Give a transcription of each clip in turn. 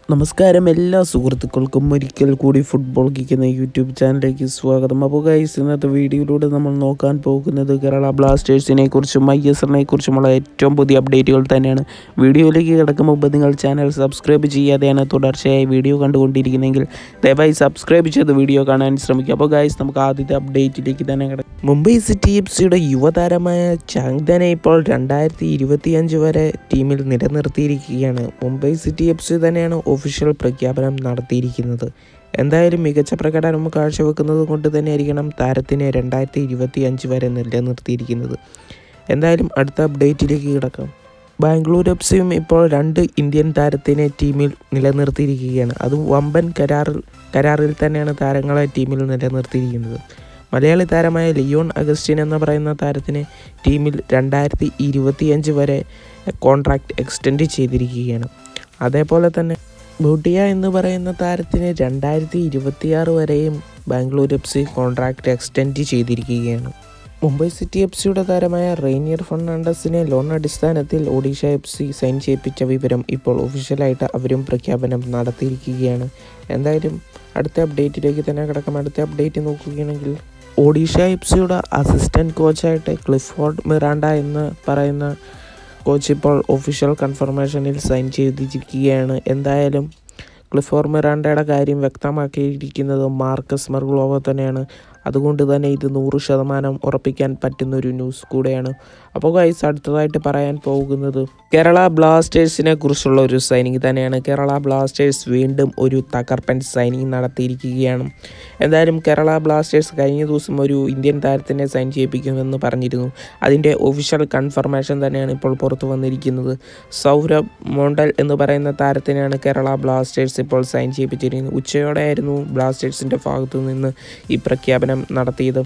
നമസ്കാരം എല്ലാ സുഹൃത്തുക്കൾക്കും ഒരിക്കൽ കൂടി ഫുട്ബോൾ കിക്കുന്ന യൂട്യൂബ് ചാനലിലേക്ക് സ്വാഗതം അപ്പോൾ ഗൈസ് ഇന്നത്തെ വീഡിയോയിലൂടെ നമ്മൾ നോക്കാൻ പോകുന്നത് കേരള ബ്ലാസ്റ്റേഴ്സിനെ കുറിച്ചും ഐ എസ് എല്ലിനെ കുറിച്ചുമുള്ള ഏറ്റവും പുതിയ അപ്ഡേറ്റുകൾ തന്നെയാണ് വീഡിയോയിലേക്ക് കിടക്കും മുമ്പ് നിങ്ങൾ ചാനൽ സബ്സ്ക്രൈബ് ചെയ്യാതെയാണ് തുടർച്ചയായി വീഡിയോ കണ്ടുകൊണ്ടിരിക്കുന്നതെങ്കിൽ ദയവായി സബ്സ്ക്രൈബ് ചെയ്ത് വീഡിയോ കാണാൻ ശ്രമിക്കുക അപ്പോൾ ഗൈസ് നമുക്ക് ആദ്യത്തെ അപ്ഡേറ്റിലേക്ക് തന്നെ കിടക്കാം മുംബൈ സിറ്റി എഫ് സിയുടെ യുവതാരമായ ചാങ്ദനെ ഇപ്പോൾ രണ്ടായിരത്തി ഇരുപത്തിയഞ്ച് വരെ ടീമിൽ നിലനിർത്തിയിരിക്കുകയാണ് മുംബൈ സിറ്റി എഫ് സി തന്നെയാണ് ഒഫീഷ്യൽ പ്രഖ്യാപനം നടത്തിയിരിക്കുന്നത് എന്തായാലും മികച്ച പ്രകടനം കാഴ്ചവെക്കുന്നത് കൊണ്ട് തന്നെയായിരിക്കണം താരത്തിനെ രണ്ടായിരത്തി ഇരുപത്തി അഞ്ച് വരെ നിലനിർത്തിയിരിക്കുന്നത് എന്തായാലും അടുത്ത അപ്ഡേറ്റിലേക്ക് കിടക്കാം ബാംഗ്ലൂർ എഫ് സിയും ഇപ്പോൾ രണ്ട് ഇന്ത്യൻ താരത്തിനെ ടീമിൽ നിലനിർത്തിയിരിക്കുകയാണ് അതും വമ്പൻ കരാറിൽ കരാറിൽ തന്നെയാണ് താരങ്ങളെ ടീമിൽ നിലനിർത്തിയിരിക്കുന്നത് മലയാളി താരമായ ലിയോൺ അഗസ്റ്റിൻ എന്ന് പറയുന്ന താരത്തിനെ ടീമിൽ രണ്ടായിരത്തി ഇരുപത്തിയഞ്ച് വരെ കോൺട്രാക്റ്റ് എക്സ്റ്റെൻഡ് ചെയ്തിരിക്കുകയാണ് അതേപോലെ തന്നെ ഭൂട്ടിയ എന്ന് പറയുന്ന താരത്തിന് രണ്ടായിരത്തി ഇരുപത്തിയാറ് വരെയും Bangalore F C contract extend ചെയ്തിരിക്കുകയാണ് മുംബൈ സിറ്റി എഫ് സിയുടെ താരമായ റെയിനിയർ ഫെർണാണ്ടസിനെ ലോൺ അടിസ്ഥാനത്തിൽ ഒഡീഷ എഫ് സി സൈൻ ചെയ്യിപ്പിച്ച വിവരം ഇപ്പോൾ ഒഫീഷ്യലായിട്ട് അവരും പ്രഖ്യാപനം നടത്തിയിരിക്കുകയാണ് എന്തായാലും അടുത്ത അപ്ഡേറ്റിലേക്ക് തന്നെ കിടക്കാം അടുത്ത അപ്ഡേറ്റ് നോക്കുകയാണെങ്കിൽ ഒഡീഷ എഫ് സിയുടെ അസിസ്റ്റൻറ്റ് കോച്ചായിട്ട് ക്ലിഫോർഡ് മിറാണ്ട എന്ന് പറയുന്ന കോച്ച് ഇപ്പോൾ ഒഫീഷ്യൽ കൺഫർമേഷനിൽ സൈൻ ചെയ്തിരിക്കുകയാണ് എന്തായാലും ക്ലിഫോർ മിറാണ്ടയുടെ കാര്യം വ്യക്തമാക്കിയിരിക്കുന്നത് മാർക്കസ് മർഗ്ലോവ തന്നെയാണ് അതുകൊണ്ട് തന്നെ ഇത് നൂറ് ശതമാനം ഉറപ്പിക്കാൻ പറ്റുന്ന ഒരു ന്യൂസ് കൂടെയാണ് അപ്പോൾ ഗൈസ് അടുത്തതായിട്ട് പറയാൻ പോകുന്നത് കേരള ബ്ലാസ്റ്റേഴ്സിനെ കുറിച്ചുള്ള ഒരു സൈനിങ് തന്നെയാണ് കേരള ബ്ലാസ്റ്റേഴ്സ് വീണ്ടും ഒരു തകർപ്പൻ സൈനിങ് നടത്തിയിരിക്കുകയാണ് എന്തായാലും കേരള ബ്ലാസ്റ്റേഴ്സ് കഴിഞ്ഞ ദിവസം ഒരു ഇന്ത്യൻ താരത്തിനെ സൈൻ ചെയ്യിപ്പിക്കുമെന്ന് പറഞ്ഞിരുന്നു അതിൻ്റെ ഒഫീഷ്യൽ കൺഫർമേഷൻ തന്നെയാണ് ഇപ്പോൾ പുറത്തു വന്നിരിക്കുന്നത് സൗരഭ് മോണ്ടൽ എന്ന് പറയുന്ന താരത്തിനാണ് കേരള ബ്ലാസ്റ്റേഴ്സ് ഇപ്പോൾ സൈൻ ചെയ്യിപ്പിച്ചിരിക്കുന്നത് ഉച്ചയോടെയായിരുന്നു ബ്ലാസ്റ്റേഴ്സിൻ്റെ ഭാഗത്തു നിന്ന് ഈ പ്രഖ്യാപനം നടത്തിയത്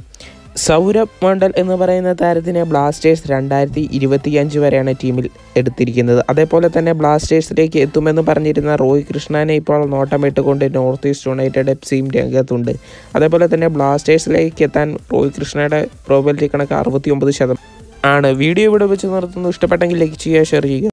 സൗരഭ് മണ്ഡൽ എന്ന് പറയുന്ന താരത്തിനെ ബ്ലാസ്റ്റേഴ്സ് രണ്ടായിരത്തി ഇരുപത്തിയഞ്ച് വരെയാണ് ടീമിൽ എടുത്തിരിക്കുന്നത് അതേപോലെ തന്നെ ബ്ലാസ്റ്റേഴ്സിലേക്ക് എത്തുമെന്ന് പറഞ്ഞിരുന്ന റോയ് കൃഷ്ണനെ ഇപ്പോൾ നോട്ടമിട്ടുകൊണ്ട് നോർത്ത് ഈസ്റ്റ് യുണൈറ്റഡ് എഫ് സിയും രംഗത്തുണ്ട് അതേപോലെ തന്നെ ബ്ലാസ്റ്റേഴ്സിലേക്ക് എത്താൻ റോയ് കൃഷ്ണയുടെ പ്രോബിലിറ്റി കണക്ക് അറുപത്തി ഒമ്പത് ശതമാനം ആണ് വീഡിയോ ഇവിടെ വെച്ച് നിർത്തുന്നു ഇഷ്ടപ്പെട്ടെങ്കിൽ ലൈക്ക് ചെയ്യുക ഷെയർ ചെയ്യുക